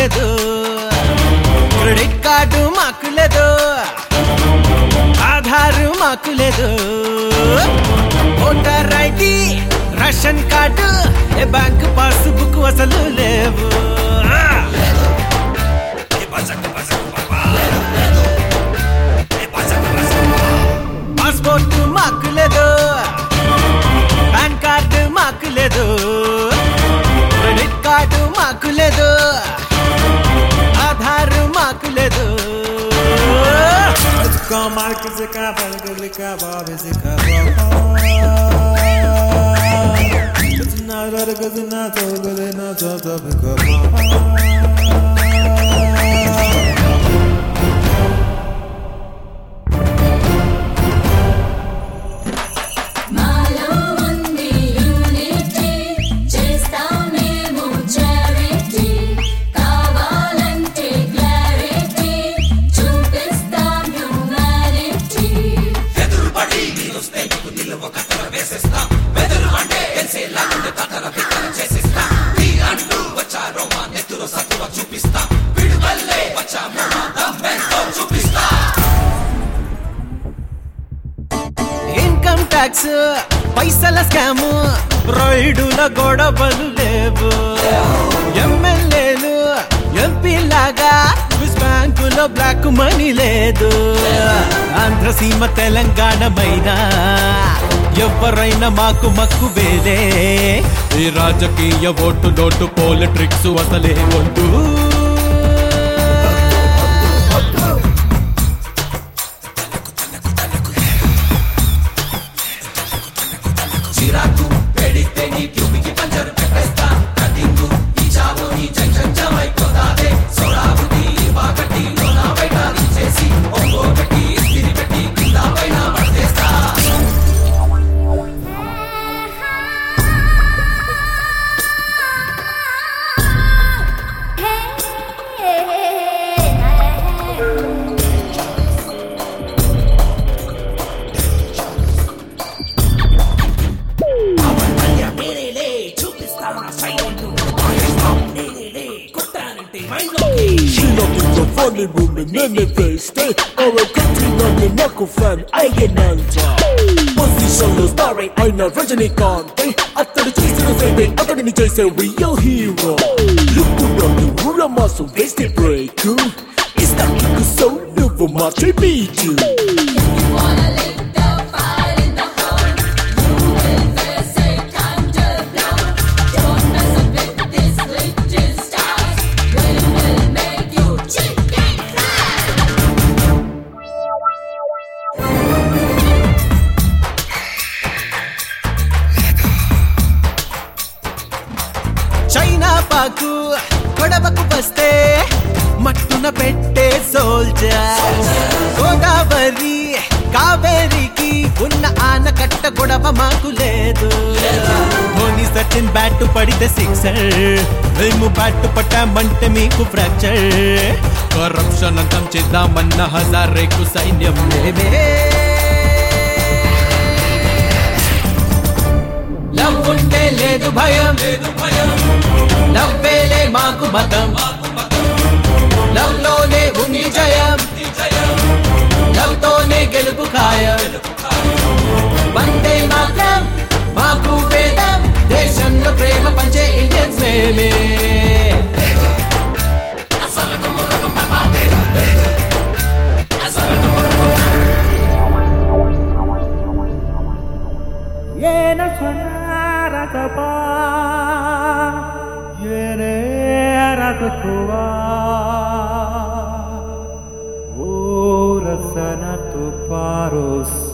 లేదు credit card మాకు లేదు ఆధారు మాకు లేదు ఓటర్ ఐడి రేషన్ కార్డు ఏ బ్యాంక్ పాస్బుక్ అసలు లేవు పాస్పోర్ట్ మాకు లేదు పాన్ కార్డు మాకు లేదు క్రెడిట్ కార్డు మాకు లేదు ఆధార్ మాకు లేదు Come on, kiss a cap, kiss a cap, kiss a cap. It's not what it is, not so good, not so so good. మాలో ఉంది యూనిటీ చేస్తాం మేము చారిటీ కావాలంటే క్లారిటీ చూపిస్తాం హ్యూమానిటీ ఇన్కమ్ ట్యాక్స్ పైసల స్కాము రైడుల గొడవలు లేవు ఎమ్మెల్యేలు ఎంపీ లాగా స్విస్ బ్యాంకులో బ్లాక్ మనీ లేదు ఆంధ్ర సీమ తెలంగాణ మైనా ఎవరైనా మాకు మక్కు వేలే ఈ రాజకీయ ఓటు నోటు పాలిట్రిక్స్ అసలే వద్దు She looking for funny woman in the face They are a country on the knuckle fan అయ్యనంట పొజిషన్ లో స్టార్ అయిన రజనీకాంత్ అతడు చేసిన సేవే అతడిని చేసే రియల్ హీరో లుక్ ఊర మాసం వేస్తే బ్రేక్ ఇస్తాను సో నువ్వు మార్చి beach wanna light the fire in the heart you will face it underground don't mess up with this little stars we will make you chicken fry China Pak గొడవకు వస్తే మట్టున పెట్టే soldier Godavari కావేరికి ఉన్న ఆనకట్ట గొడవ మాకు లేదు ధోని సచిన్ బ్యాట్ పడితే సిక్సర్ మేము బ్యాట్ పట్టామంటే మీకు ఫ్రాక్చర్ కరప్షన్ అంతం చేద్దామన్న హజారేకు సైన్యం లేవే లవ్ ఉంటే లేదు భయం లేదు భయం నవ్వేలే మాకు మతం లవ్ లోనే ఉంది జయం లవ్ తోనే గెలుపు ఖాయం వందే మాత్రం మాకు వేదం దేశంలో ప్రేమ పంచే ఇండియన్స్ మేమే Yena sonara kapa, yene rakakuwa. Ora sana tu paros